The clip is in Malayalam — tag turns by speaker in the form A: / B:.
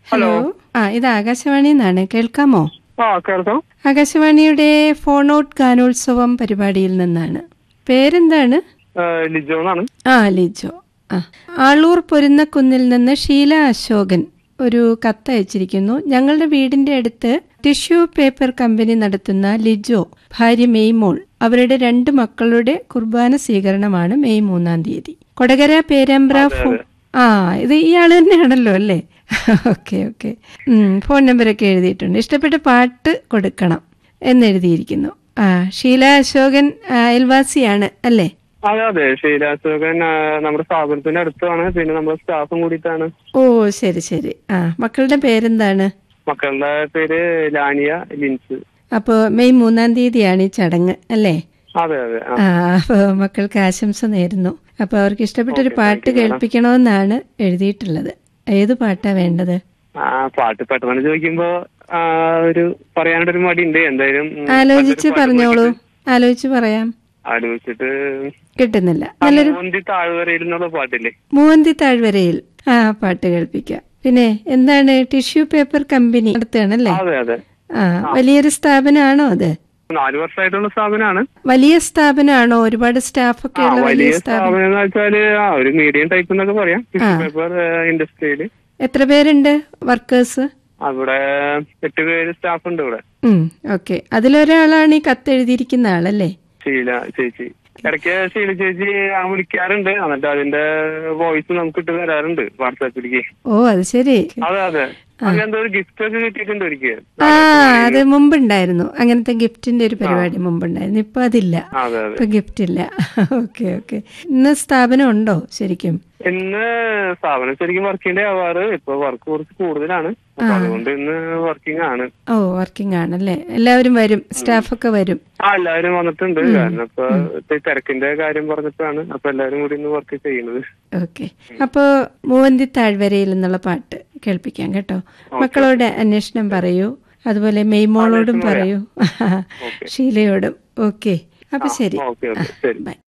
A: ഹലോ ആ ഇത് ആകാശവാണി എന്നാണ് കേൾക്കാമോ
B: ആ കേൾക്കാം
A: ആകാശവാണിയുടെ ഫോൺ ഔട്ട് ഗാനോത്സവം പരിപാടിയിൽ നിന്നാണ് പേരെന്താണ്
B: ആ, ലിജോ എന്നാണ്
A: ആ ലിജോ ആ ആളൂർ പൊരുന്നക്കുന്നിൽ നിന്ന് ഷീല അശോകൻ ഒരു കത്ത് അയച്ചിരിക്കുന്നു ഞങ്ങളുടെ വീടിന്റെ അടുത്ത് ടിഷ്യൂ പേപ്പർ കമ്പനി നടത്തുന്ന ലിജോ ഭാര്യ മെയ്മോൾ അവരുടെ രണ്ട് മക്കളുടെ കുർബാന സ്വീകരണമാണ് മെയ് മൂന്നാം തീയതി കൊടകര പേരമ്പ്ര ഫോ ആ ഇത് ഇയാൾ തന്നെയാണല്ലോ അല്ലേ ഓക്കെ ഓക്കെ ഫോൺ നമ്പറൊക്കെ എഴുതിയിട്ടുണ്ട് ഇഷ്ടപ്പെട്ട പാട്ട് കൊടുക്കണം എന്നെഴുതിയിരിക്കുന്നു ആ ഷീല അശോകൻ ആ, അയൽവാസിയാണ് അല്ലേ
B: അതെ അതെ ശൈലാശോകൻ ആ, നമ്മുടെ സ്ഥാപനത്തിന്റെ അടുത്താണ് പിന്നെ നമ്മുടെ സ്റ്റാഫും കൂടിയിട്ടാണ്
A: ഓ ശരി ശരി ആ മക്കളുടെ പേരെന്താണ്
B: മക്കളുടെ പേര് ലാനിയ ലിൻസ്
A: അപ്പോ മെയ് മൂന്നാം തീയതിയാണ് ഈ ചടങ്ങ് അല്ലേ
B: അതെ അതെ ആ.
A: ആ അപ്പോ മക്കൾക്ക് ആശംസ നേരുന്നു അപ്പൊ അവർക്ക് ഇഷ്ടപ്പെട്ട ഒരു പാട്ട് കേൾപ്പിക്കണമെന്നാണ് എഴുതിയിട്ടുള്ളത് ഏത് പാട്ടാ വേണ്ടത്
B: ആ പാട്ട് പെട്ടെന്ന് ചോദിക്കുമ്പോ ആ, ഒരു പറയാനൊരു മടി ഉണ്ട് എന്തായാലും ഉം,
A: ആലോചിച്ച്
B: നല്ലൊരു പാട്ട്
A: പറഞ്ഞോളൂ
B: നോക്കിയിട്ട്
A: ആലോചിച്ച് പറയാം
B: ആലോചിച്ചിട്ട്
A: കിട്ടുന്നില്ല
B: ആ,
A: നല്ലൊരു
B: മോന്തി താഴ്വരയിൽ എന്നുള്ള പാട്ടില്ലേ
A: മൂവന്തി താഴ്വരയിൽ ആ പാട്ട് കേൾപ്പിക്കാം പിന്നെ എന്താണ് ടിഷ്യൂ പേപ്പർ കമ്പനി നടത്തുകയാണല്ലേ
B: അതെ അതെ
A: ആ വലിയൊരു സ്ഥാപനമാണോ അത്
B: നാല് വർഷമായിട്ടുള്ള സ്ഥാപനമാണ്
A: വലിയ സ്ഥാപനമാണോ ഒരുപാട് സ്റ്റാഫൊക്കെ
B: ആ
A: ഉള്ള വലിയ
B: വലിയ
A: സ്ഥാപനം
B: സ്ഥാപനം എന്ന് വെച്ചാല് ആ ഒരു മീഡിയം ടൈപ്പ് എന്നൊക്കെ പറയാം ടിഷ്യൂ പേപ്പർ ഇൻഡസ്ട്രിയില്
A: എത്ര പേരുണ്ട് വർക്കേഴ്സ്
B: അവിടെ എട്ട് പേര് സ്റ്റാഫ് ഉണ്ട് ഇവിടെ
A: ഓക്കെ അതിലൊരാളാണ് ഈ കത്ത് എഴുതിയിരിക്കുന്ന ആളല്ലേ
B: ശീല ചേച്ചി ഇടയ്ക്ക് ശീല ചേച്ചി ആ വിളിക്കാറുണ്ട് എന്നിട്ട് അതിന്റെ വോയിസ് നമുക്ക് ഇട്ട് തരാറുണ്ട് വാട്സാപ്പിലേക്ക്
A: ഓ അത് ശരി
B: അതെ അതെ അത് എന്തോ ഒരു ഗിഫ്റ്റ് ഒക്കെ കിട്ടിയിട്ടുണ്ട് ഒരിക്കൽ
A: ആ അത് മുമ്പുണ്ടായിരുന്നു അങ്ങനത്തെ ഗിഫ്റ്റിന്റെ ഒരു പരിപാടി മുമ്പുണ്ടായിരുന്നു ഇപ്പൊ അതില്ല
B: അതെ അതെ
A: ഇപ്പൊ ഗിഫ്റ്റ് ഇല്ല ഓക്കെ ഓക്കെ ഇന്ന് സ്ഥാപനം ഉണ്ടോ ശരിക്കും
B: ഇന്ന് സ്ഥാപനം ശരിക്കും വർക്കിന്റെ ആവാറ് ഇപ്പൊ വർക്ക് കുറച്ച് കൂടുതലാണ് അപ്പൊ അതുകൊണ്ട് ഇന്ന് വർക്കിംഗ് ആണ്
A: ഓ വർക്കിംഗ് ആണല്ലേ എല്ലാവരും വരും സ്റ്റാഫൊക്കെ വരും
B: ആ എല്ലാവരും വന്നിട്ടുണ്ട് കാരണം ഇപ്പൊ ഈ തിരക്കിന്റെ കാര്യം പറഞ്ഞിട്ടാണ് അപ്പൊ എല്ലാവരും കൂടി ഇന്ന് വർക്ക് ചെയ്യുന്നത്
A: ഓക്കെ അപ്പോ മൂവന്തി താഴ്വരയിൽ എന്നുള്ള പാട്ട് കേൾപ്പിക്കാം കേട്ടോ മക്കളോട് അന്വേഷണം പറയൂ അതുപോലെ മെയ്മോളോടും പറയൂ ഷീലയോടും ഓക്കെ അപ്പൊ ശരി
B: ഓക്കെ ഓക്കെ ശരി
A: ബൈ